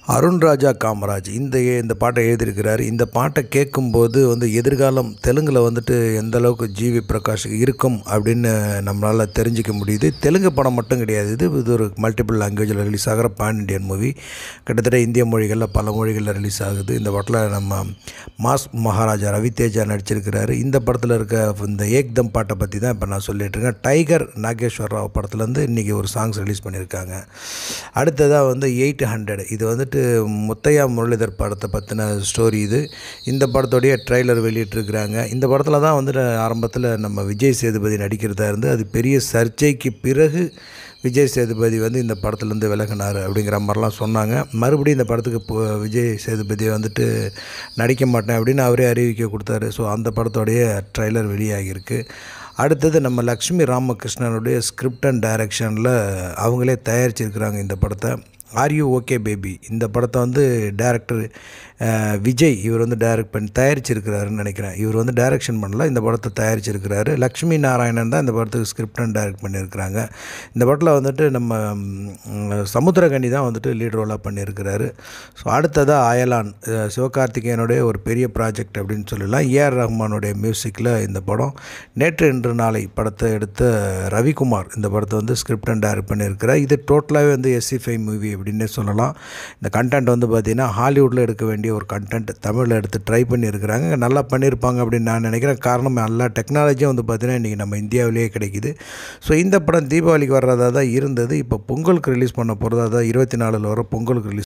அருண் ராஜா காமராஜ் இந்த இந்த பாட்டை எழுதியிருக்கிறாரு இந்த பாட்டை கேட்கும்போது வந்து எதிர்காலம் தெலுங்கில் வந்துட்டு எந்த அளவுக்கு ஜிவி பிரகாஷ் இருக்கும் அப்படின்னு நம்மளால் தெரிஞ்சிக்க முடியுது தெலுங்கு படம் மட்டும் கிடையாது இது இது ஒரு மல்டிபிள் லாங்குவேஜில் ரிலீஸ் ஆகிற பேன் இண்டியன் மூவி கிட்டத்தட்ட இந்திய மொழிகளில் பல மொழிகளில் ரிலீஸ் ஆகுது இந்த படத்தில் நம்ம மாஸ் மகாராஜா ரவிதேஜா நடிச்சிருக்கிறாரு இந்த படத்தில் இருக்க இந்த ஏக்தம் பாட்டை பற்றி தான் இப்போ நான் சொல்லிட்டு இருக்கேன் டைகர் நாகேஸ்வர் ராவ் படத்துலேருந்து இன்றைக்கி ஒரு சாங்ஸ் ரிலீஸ் பண்ணியிருக்காங்க அடுத்ததாக வந்து எயிட் ஹண்ட்ரட் இது வந்துட்டு முத்தையா முரளிதர் படத்தை பற்றின ஸ்டோரி இது இந்த படத்தோடைய ட்ரெய்லர் வெளியிட்டிருக்கிறாங்க இந்த படத்தில் தான் வந்துட்டு ஆரம்பத்தில் நம்ம விஜய் சேதுபதி நடிக்கிறதா இருந்து அது பெரிய சர்ச்சைக்கு பிறகு விஜய் சேதுபதி வந்து இந்த படத்துலேருந்து விலகினார் அப்படிங்கிற மாதிரிலாம் சொன்னாங்க மறுபடியும் இந்த படத்துக்கு இப்போ விஜய் சேதுபதி வந்துட்டு நடிக்க மாட்டேன் அப்படின்னு அவரே அறிவிக்க கொடுத்தாரு ஸோ அந்த படத்தோடைய ட்ரெய்லர் வெளியாகியிருக்கு அடுத்தது நம்ம லக்ஷ்மி ராமகிருஷ்ணனுடைய ஸ்கிரிப்ட் அண்ட் டைரக்ஷனில் அவங்களே தயாரிச்சிருக்கிறாங்க இந்த படத்தை ஆர் யூ ஓகே பேபி இந்த படத்தை வந்து டேரக்டர் விஜய் இவர் வந்து டைரக்ட் பண்ணி தயாரிச்சிருக்கிறாருன்னு நினைக்கிறேன் இவர் வந்து டைரக்ஷன் பண்ணல இந்த படத்தை தயாரிச்சிருக்கிறாரு லக்ஷ்மி நாராயணன் தான் இந்த படத்துக்கு ஸ்கிரிப்ட் அண்ட் டைரக்ட் பண்ணியிருக்கிறாங்க இந்த படத்தில் வந்துட்டு நம்ம ம், சமுத்திரகனி தான் வந்துட்டு லீட் ரோலாக பண்ணியிருக்கிறாரு ஸோ அடுத்ததாக அயலான் அஹ், சிவகார்த்திகேயனுடைய ஒரு பெரிய ப்ராஜெக்ட் அப்படின்னு சொல்லலாம் ஏஆர் ரஹ்மானுடைய மியூசிக்கில் இந்த படம் நேற்று இன்று நாளை படத்தை எடுத்த ரவிக்குமார் இந்த படத்தை வந்து ஸ்கிரிப்ட் அண்ட் டைரக்ட் பண்ணியிருக்கிறார் இது டோட்டலாகவே வந்து எஸ்சி ஃபைவ் மூவி அப்படின்னே சொல்லலாம் இந்த கண்டென்ட் வந்து பார்த்திங்கன்னா ஹாலிவுட்டில் எடுக்க வேண்டிய ஒரு கண்டென்ட் தமிழில் எடுத்து ட்ரை பண்ணியிருக்கிறாங்க நல்லா பண்ணியிருப்பாங்க அப்படின்னு நான் நினைக்கிறேன் காரணம் எல்லா டெக்னாலஜியும் வந்து பார்த்திங்கன்னா இன்றைக்கி நம்ம இந்தியாவிலேயே கிடைக்குது ஸோ இந்த படம் தீபாவளிக்கு வர்றதா தான் இருந்தது இப்போ பொங்கலுக்கு ரிலீஸ் பண்ண போகிறதா தான் இருபத்தி நாலில் வர பொங்கலுக்கு ரிலீஸ்